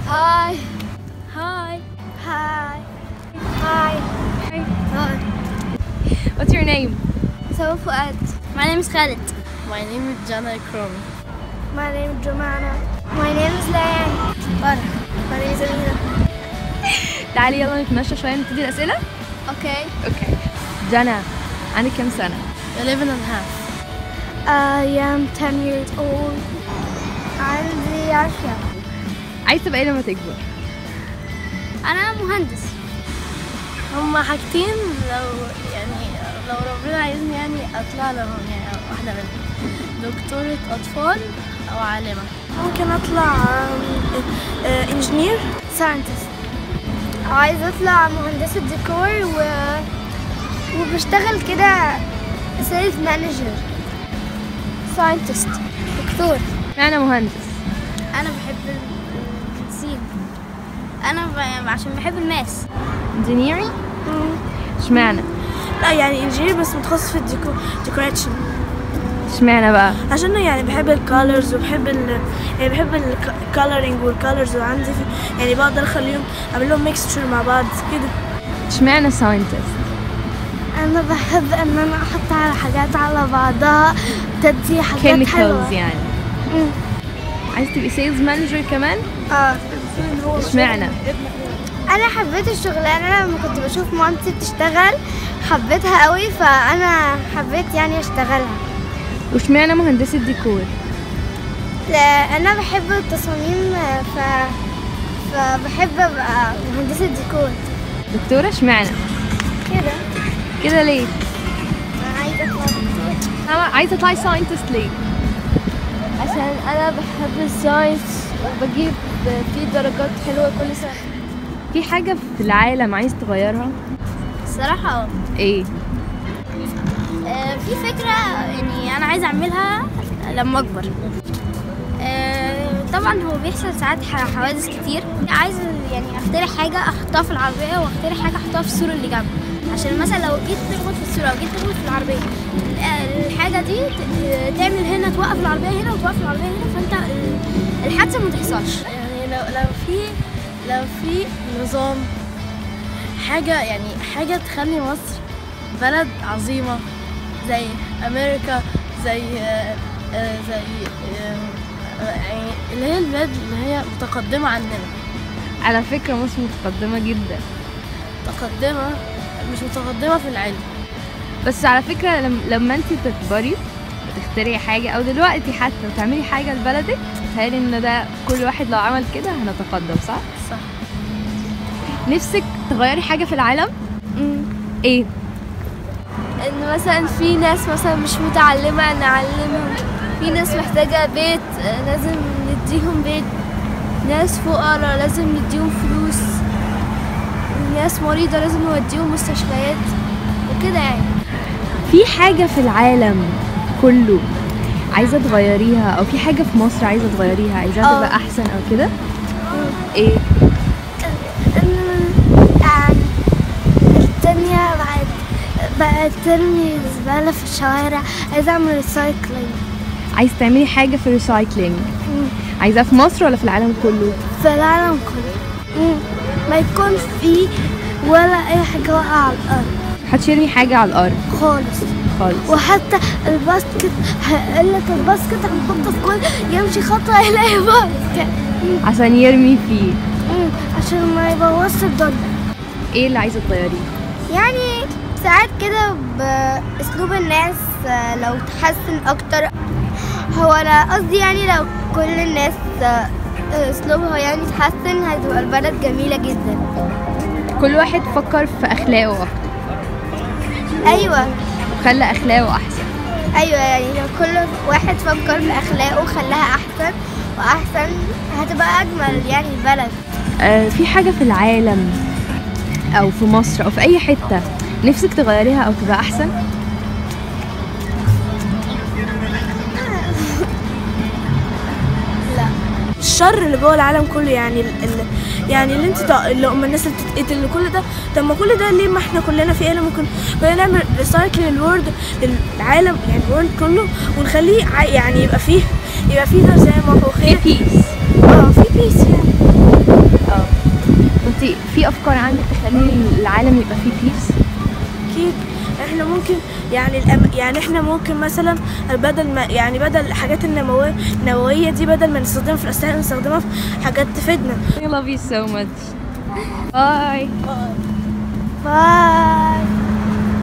Hi. Hi. Hi. Hi. Hi. What's your name? So Fuad. My name is Khalid. My name is Jana Ikram. My name is Jumana. My name is Layan. Farah. My name is Amina. تعالي يلا نتمشى شوية نبتدي الأسئلة Okay. اوكي جنى عندك كام سنة؟ 11 and a half. I am 10 years old. عندي عشرة. عايز تبقى ايه لما تكبر؟ أنا مهندس. هما حاجتين لو يعني لو ربنا عايزني يعني اطلع لهم يعني واحدة منهم دكتورة اطفال او عالمة ممكن اطلع انجينير ساينتست. عايزة أطلع مهندسة ديكور و... وبشتغل كده سيلز مانجر. ساينتست. دكتور. أنا مهندس أنا بحب المهندسين. أنا ب... عشان بحب الماس. انجينيرنج اشمعنى؟ لا يعني انجينير بس متخصص في الديكو ديكوريشن اشمعنى بقى؟ عشان أنا يعني بحب الكالرز وبحب ال يعني بحب الكالرينج والكالرز وعندي في يعني بقدر اخليهم اعمل لهم ميكستشر مع بعض كده اشمعنى ساينتست؟ أنا بحب إن أنا أحط على حاجات على بعضها تدي حاجات كيميكالز حلوة. يعني مم. عايز تبقي سيلز مانجر كمان؟ اه اشمعنى؟ انا حبيت الشغلانه لما كنت بشوف مامتي بتشتغل حبيتها قوي فانا حبيت يعني اشتغلها واشمعنى مهندسة ديكور؟ لا انا بحب التصاميم ف فبحب ابقى مهندسه ديكور دكتورة اشمعنى؟ كده كده ليه؟ انا عايزه اطلع دكتور أنا عايزة تطلعي ساينتست ليه؟ عشان انا بحب الساينس وبجيب فيه درجات حلوه كل سنه في حاجة في العالم عايز تغيرها؟ الصراحه اه ايه؟ آه، في فكرة يعني أنا عايزة أعملها لما أكبر آه، طبعا هو بيحصل ساعات ح- حوادث كتير عايزة يعني أخترع حاجة أحطها في العربية وأخترع حاجة أحطها في السور اللي جنبي عشان مثلا لو جيت تخبط في السور أو جيت تخبط في العربية آه، الحاجة دي ت- تعمل هنا توقف العربية هنا وتوقف العربية هنا فأنت ال- الحادثة ما تحصلش يعني لو لو في لو في نظام حاجة يعني حاجة تخلي مصر بلد عظيمة زي أمريكا زي آه، آه، زي آه، آه، يعني اللي هي البلاد اللي هي متقدمة عننا على فكرة مصر متقدمة جدا متقدمة مش متقدمة في العلم بس على فكرة لم- لما انت تكبري وتخترعي حاجة أو دلوقتي حتى وتعملي حاجة لبلدك تخيلي إن ده كل واحد لو عمل كده هنتقدم صح؟ صح نفسك تغيري حاجة في العالم؟ ايه؟ ان مثلا في ناس مثلا مش متعلمة نعلمهم في ناس محتاجة بيت آه، لازم نديهم بيت ناس فقراء لازم نديهم فلوس ناس مريضة لازم نوديهم مستشفيات وكده يعني في حاجة في العالم كله عايزة تغيريها أو في حاجة في مصر عايزة تغيريها عايزاها اه. تبقى أحسن أو كده؟ ايه؟ يعني الدنيا بقت بقت ترمي زبالة في الشوارع عايزة أعمل ريسايكلينج عايز تعملي حاجة في الريسايكلينج عايزاها في مصر ولا في العالم كله؟ في العالم كله مم. ما يكون في ولا أي حاجة واقعة على الأرض محدش يرمي حاجة على الأرض خالص خالص وحتى الباسكت هقلك الباسكت هنحطه في كل يمشي خطوة يلاقي باسكت عشان يرمي فيه مم. عشان ما يبوظش الدنيا ايه اللي عايزة تغيريه؟ يعني ساعات كده بأسلوب الناس آه، لو تحسن أكتر هو أنا قصدي يعني لو كل الناس آه، أسلوبها يعني تحسن هتبقى البلد جميلة جدا كل واحد فكر في أخلاقه أكتر أيوة خلى أخلاقه أحسن أيوة يعني لو كل واحد فكر في أخلاقه وخلاها أحسن وأحسن هتبقى أجمل يعني البلد آه في حاجة في العالم أو في مصر أو في أي حتة نفسك تغيريها أو تبقى أحسن؟ الشر اللي جوه العالم كله يعني ال ال يعني اللي انت تق- اللي هم الناس اللي بتتقتل كل ده طب ما كل ده ليه ما احنا كلنا في ايه ممكن كلنا نعمل ريسايكل للورد للعالم يعني الورد كله ونخليه ع- يعني يبقى فيه يبقى فيه ده زي ما هو في خير بيس اه في بيس يعني افكار عندك تخلي العالم يبقى فيه بيس اكيد احنا ممكن يعني الأم... يعني احنا ممكن مثلا بدل ما يعني بدل الحاجات النوويه النوويه دي بدل ما نستخدمها في الاسلحه نستخدمها في حاجات تفيدنا I love you so much باي باي